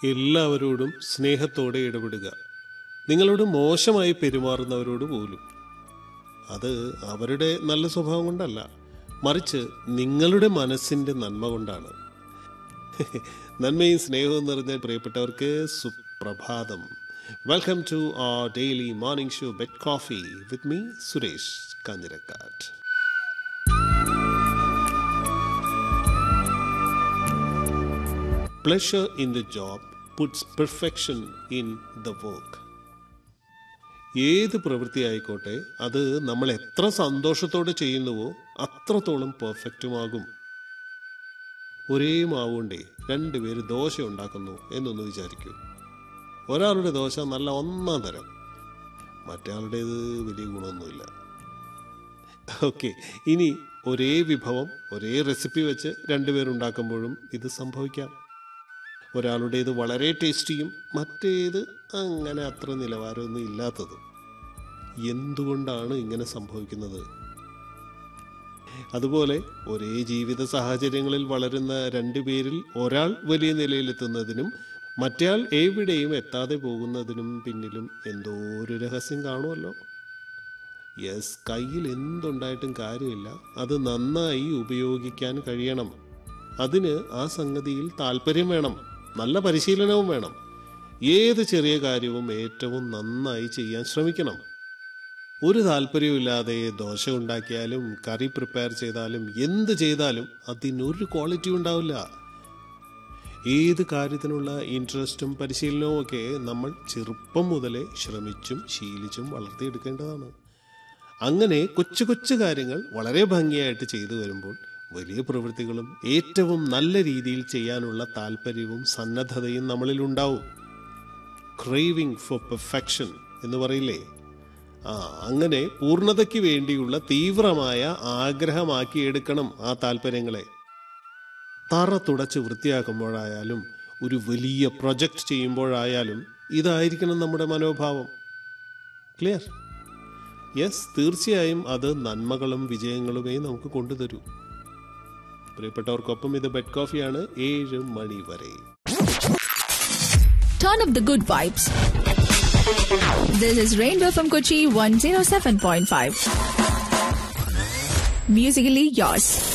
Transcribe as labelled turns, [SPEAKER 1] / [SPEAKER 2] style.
[SPEAKER 1] എല്ലാവരോടും സ്നേഹത്തോടെ ഇടപെടുക നിങ്ങളോട് മോശമായി പെരുമാറുന്നവരോട് പോലും അത് അവരുടെ നല്ല സ്വഭാവം കൊണ്ടല്ല മറിച്ച് നിങ്ങളുടെ മനസ്സിന്റെ നന്മ കൊണ്ടാണ് നന്മയും സ്നേഹവും നിറഞ്ഞ പ്രിയപ്പെട്ടവർക്ക് സുപ്രഭാതം welcome to a daily morning show bed coffee with me Suresh Kanjirakkat pleasure in the job puts perfection in the work ഏത് പ്രവൃത്തി ആയിക്കോട്ടെ അത് നമ്മൾ എത്ര സന്തോഷത്തോടെ ചെയ്യുന്നുവോ അത്രത്തോളം പെർഫെക്റ്റുമാകും ഒരേ മാവുകൊണ്ടേ രണ്ടുപേര് ദോശ ഉണ്ടാക്കുന്നു എന്നൊന്ന് വിചാരിക്കൂ ഒരാളുടെ ദോശ നല്ല ഒന്നാം തരം മറ്റേ വലിയ ഗുണമൊന്നുമില്ല ഓക്കെ ഇനി ഒരേ വിഭവം ഒരേ റെസിപ്പി വെച്ച് രണ്ടുപേരുണ്ടാക്കുമ്പോഴും ഇത് സംഭവിക്കാം ഒരാളുടേത് വളരെ ടേസ്റ്റിയും മറ്റേത് അങ്ങനെ അത്ര നിലവാരമൊന്നും ഇല്ലാത്തതും എന്തുകൊണ്ടാണ് ഇങ്ങനെ സംഭവിക്കുന്നത് അതുപോലെ ഒരേ ജീവിത സാഹചര്യങ്ങളിൽ വളരുന്ന രണ്ടുപേരിൽ ഒരാൾ വലിയ നിലയിലെത്തുന്നതിനും മറ്റേയാൾ എവിടെയും എത്താതെ പോകുന്നതിനും പിന്നിലും എന്തോ ഒരു രഹസ്യം കാണുമല്ലോ യെസ് കയ്യിൽ എന്തുണ്ടായിട്ടും കാര്യമില്ല അത് നന്നായി ഉപയോഗിക്കാൻ കഴിയണം അതിന് ആ സംഗതിയിൽ താല്പര്യം വേണം നല്ല പരിശീലനവും വേണം ഏത് ചെറിയ കാര്യവും ഏറ്റവും നന്നായി ചെയ്യാൻ ശ്രമിക്കണം ഒരു താല്പര്യമില്ലാതെ ദോശ ഉണ്ടാക്കിയാലും കറി പ്രിപ്പയർ ചെയ്താലും എന്ത് ചെയ്താലും അതിനൊരു ക്വാളിറ്റി ഉണ്ടാവില്ല ഏത് കാര്യത്തിനുള്ള ഇൻട്രസ്റ്റും പരിശീലനവും ഒക്കെ നമ്മൾ ചെറുപ്പം മുതലേ ശ്രമിച്ചും ശീലിച്ചും വളർത്തിയെടുക്കേണ്ടതാണ് അങ്ങനെ കൊച്ചു കൊച്ചു കാര്യങ്ങൾ വളരെ ഭംഗിയായിട്ട് ചെയ്തു വരുമ്പോൾ വലിയ പ്രവൃത്തികളും ഏറ്റവും നല്ല രീതിയിൽ ചെയ്യാനുള്ള താല്പര്യവും സന്നദ്ധതയും നമ്മളിൽ ഉണ്ടാവും ക്രേവിംഗ് ഫോർ പെർഫെക്ഷൻ എന്ന് പറയില്ലേ ആ അങ്ങനെ പൂർണ്ണതയ്ക്ക് വേണ്ടിയുള്ള തീവ്രമായ ആഗ്രഹമാക്കി എടുക്കണം ആ താല്പര്യങ്ങളെ തറ തുടച്ച് വൃത്തിയാക്കുമ്പോഴായാലും ഒരു വലിയ പ്രൊജക്റ്റ് ചെയ്യുമ്പോഴായാലും ഇതായിരിക്കണം നമ്മുടെ മനോഭാവം ക്ലിയർ യെസ് തീർച്ചയായും അത് നന്മകളും വിജയങ്ങളുമേ നമുക്ക് കൊണ്ടുതരൂ പ്രിയപ്പെട്ടവർക്കൊപ്പം ഇത് ബെഡ് കോഫിയാണ് ഏഴ് മണി വരെ
[SPEAKER 2] Turn up the good vibes. This is Rainbow from Kochi 107.5. Musically yours.